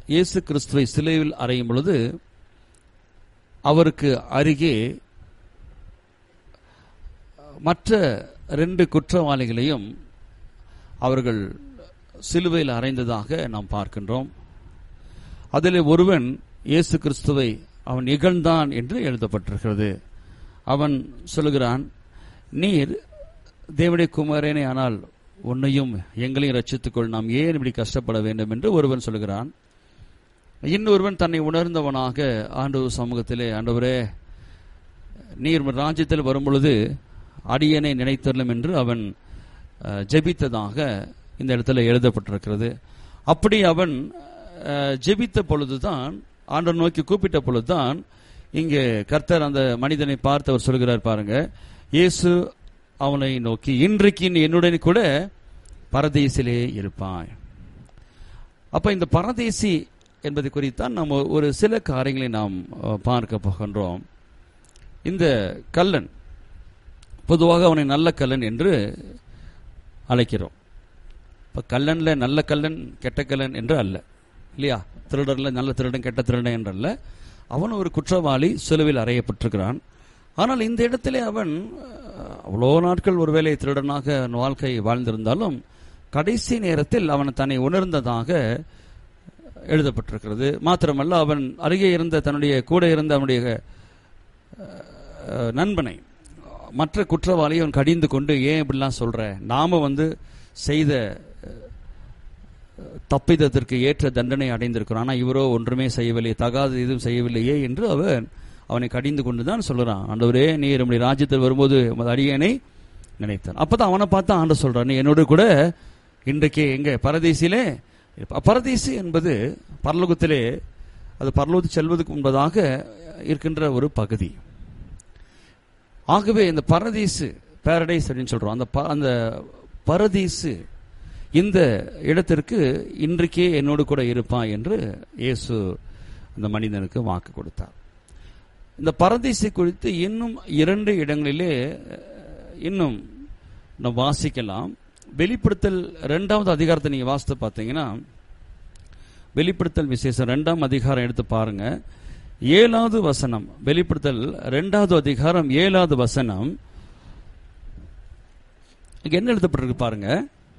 இயேசு கிறிஸ்துவை சிலுவையில் அறையும் பொழுது அவருக்கு அருகே மற்ற ரெண்டு குற்றவாளிகளையும் அவர்கள் சிலுவையில் அறைந்ததாக நாம் பார்க்கின்றோம் அதில் ஒருவன் இயேசு கிறிஸ்துவை அவன் இகழ்ந்தான் என்று எழுதப்பட்டிருக்கிறது அவன் சொல்லுகிறான் நீர் தேவனுடைய குமாரனே ஆனால் உன்னையும் எங்களையும் ரட்சித்துக்கொள் நாம் ஏன் இப்படி கஷ்டப்பட வேண்டும் என்று ஒருவன் சொல்லுகிறான் இன்னொருவன் தன்னை உணர்ந்தவனாக ஆண்டவர் சமூகத்திலே ஆண்டவரே நீர் ராஜ்யத்தில் வரும்பொழுது அடியனை நினைத்தரலும் என்று அவன் அஹ், ஜெபித்ததாக இந்த இடத்துல எழுதப்பட்டிருக்கிறது அப்படி அவன் அஹ், ஜெபித்த பொழுதுதான் ஆண்டவர் நோக்கி கூப்பிட்ட பொழுதுதான் இங்கே கர்த்தர் அந்த மனிதனை பார்த்து அவர் சொல்கிறார் பாருங்க இயேசு அவனை நோக்கி இன்றைக்கு நீ என்னுடன் கூட பரதேசிலே இருப்பாய் அப்ப இந்த பரதேசி என்பது குறித்தான் நம்ம ஒரு சில காரியங்களை நாம் அஹ், பார்க்க போகின்றோம் இந்த கல்லன் பொதுவாக அவனை நல்ல கல்லன் என்று அழைக்கிறோம் இப்ப கல்லன்ல நல்ல கல்லன் கெட்ட கல்லன் என்று அல்ல இல்லையா திருடர்ல நல்ல திருடன் கெட்ட திருடன் என்று அல்ல அவன் ஒரு குற்றவாளி சிலுவையில் அறையப்பட்டிருக்கிறான் ஆனால் இந்த இடத்திலே அவன் அஹ், அவ்வளோ நாட்கள் ஒருவேளை திருடனாக அவன் வாழ்க்கை வாழ்ந்திருந்தாலும் கடைசி நேரத்தில் அவன் தன்னை உணர்ந்ததாக எழுதப்பட்டிருக்கிறது மாத்திரமல்ல அவன் அருகே இருந்த தன்னுடைய கூட இருந்த அவனுடைய அஹ், நண்பனை மற்ற குற்றவாளியை அவன் கடிந்து கொண்டு ஏன் இப்படிலாம் சொல்ற நாம வந்து செய்த அஹ், தப்பிதத்திற்கு ஏற்ற தண்டனை அடைந்திருக்கிறோம் ஆனால் இவரோ ஒன்றுமே செய்யவில்லை தகாத எதுவும் செய்யவில்லையே என்று அவன் அவனை கடிந்து கொண்டு தான் சொல்றான் ஆண்டவரே நீ நம்முடைய ராஜ்யத்தில் வரும்போது உமது அடியனை நினைத்தான் அப்பதான் அவனை பார்த்து ஆண்டு சொல்றான் நீ என்னோடு கூட இன்றைக்கு எங்க பரதேசிலே இருப்ப- பரதேசி என்பது பரலோகத்திலே அது பரலோகத்து செல்வதற்கு முன்பதாக இருக்கின்ற ஒரு பகுதி ஆகவே இந்த பரதீசு பாரடைஸ் அப்படின்னு சொல்றோம் அந்த ப- அந்த பரதீசு இந்த இடத்திற்கு இன்றைக்கே என்னோடு கூட இருப்பான் என்று இயேசு அந்த மனிதனுக்கு வாக்கு கொடுத்தார் இந்த பரதீசை குறித்து இன்னும் இரண்டு இடங்களிலே அஹ், இன்னும் நாம் வாசிக்கலாம் வெளிப்படுத்தல் இரண்டாவது அதிகாரத்தை நீங்க வாசித்து பார்த்தீங்கன்னா வெளிப்படுத்தல் விசேஷம் ரெண்டாம் அதிகாரம் எடுத்து பாருங்க ஏழாவது வசனம் வெளிப்படுத்தல் ரெண்டாவது அதிகாரம் ஏழாவது வசனம் இங்க என்ன எழுதப்பட்டிருக்கு பாருங்க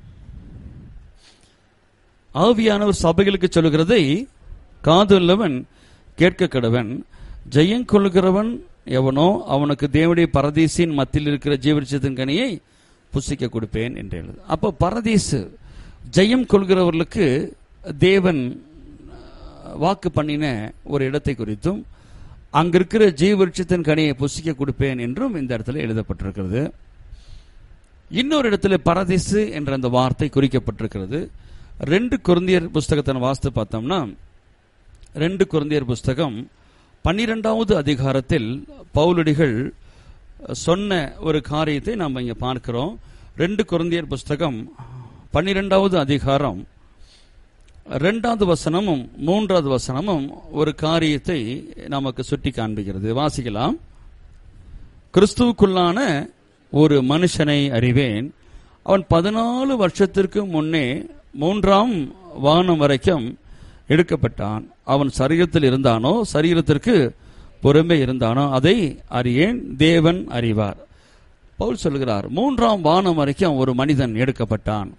ஆவியானவர் சபைகளுக்கு சொல்லுகிறதை காதுள்ளவன் கேட்க கடவன் ஜெயங்கொள்கிறவன் எவனோ அவனுக்கு தேவனுடைய பரதீசின் மத்தியில் இருக்கிற ஜீவரிச்சத்தின் கனியை புசிக்க கொடுப்பேன் என்று எழுது அப்போ பரதீசு ஜெயம் கொள்கிறவர்களுக்கு தேவன் அஹ், வாக்கு பண்ணின ஒரு இடத்தை குறித்தும் அங்க இருக்கிற ஜீவரிச்சத்தின் கனியை புசிக்க கொடுப்பேன் என்றும் இந்த இடத்துல எழுதப்பட்டிருக்கிறது இன்னொரு இடத்துல பரதேசு என்ற அந்த வார்த்தை குறிக்கப்பட்டிருக்கிறது ரெண்டு குருந்தியர் புஸ்தகத்தை நம்ம வாசித்து பார்த்தோம்னா ரெண்டு குருந்தியர் புஸ்தகம் பன்னிரெண்டாவது அதிகாரத்தில் பவுலடிகள் சொன்ன ஒரு காரியத்தை நாம் இங்க பார்க்கிறோம் ரெண்டு குருந்தியர் புஸ்தகம் பன்னிரெண்டாவது அதிகாரம் ரெண்டாவது வசனமும் மூன்றாவது வசனமும் ஒரு காரியத்தை நமக்கு சுட்டி காண்பிக்கிறது வாசிக்கலாம் கிறிஸ்துவுக்குள்ளான ஒரு மனுஷனை அறிவேன் அவன் பதினாலு வருஷத்திற்கு முன்னே மூன்றாம் வானம் வரைக்கும் எடுக்கப்பட்டான் அவன் சரீரத்தில் இருந்தானோ சரீரத்திற்கு புறம்பே இருந்தானோ அதை அறியேன் தேவன் அறிவார் பவுல் சொல்கிறார் மூன்றாம் வானம் வரைக்கும் ஒரு மனிதன் எடுக்கப்பட்டான்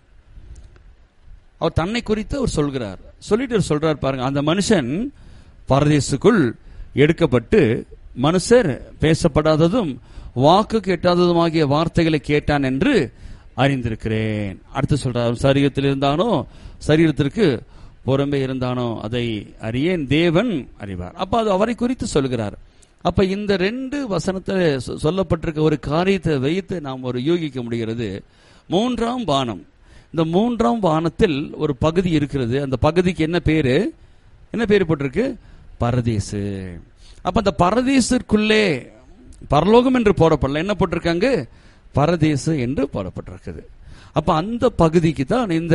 அவர் தன்னை குறித்து அவர் சொல்கிறார் சொல்லிட்டு அவர் சொல்றார் பாருங்க அந்த மனுஷன் பரதேசுக்குள் எடுக்கப்பட்டு மனுஷர் பேசப்படாததும் வாக்கு கேட்டாததுமாகிய வார்த்தைகளை கேட்டான் என்று அறிந்திருக்கிறேன் அடுத்து சொல்றார் அவன் சரீரத்தில் இருந்தானோ சரீரத்திற்கு புறம்பே இருந்தானோ அதை அறியேன் தேவன் அறிவார் அப்ப அது அவரை குறித்து சொல்கிறார் அப்ப இந்த ரெண்டு வசனத்தில் சொ- சொல்லப்பட்டிருக்க ஒரு காரியத்தை வைத்து நாம் ஒரு யூகிக்க முடிகிறது மூன்றாம் வானம் இந்த மூன்றாம் வானத்தில் ஒரு பகுதி இருக்கிறது அந்த பகுதிக்கு என்ன பேரு என்ன பேரு போட்டிருக்கு பரதேசு அப்ப அந்த பரதேசிற்குள்ளே பரலோகம் என்று போடப்படல என்ன போட்டிருக்காங்க பரதேசு என்று போடப்பட்டிருக்குது அப்ப அந்த பகுதிக்கு தான் இந்த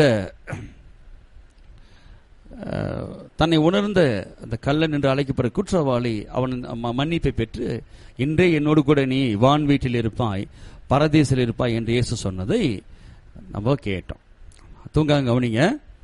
அஹ், தன்னை உணர்ந்த அந்த கள்ளன் என்று அழைக்கப்படுற குற்றவாளி அவன் ம- மன்னிப்பை பெற்று இன்றே என்னோடு கூட நீ வான் வீட்டில் இருப்பாய் பரதேசில் இருப்பாய் என்று இயேசு சொன்னதை நம்ம கேட்டோம் தூங்காங்க கவனிங்க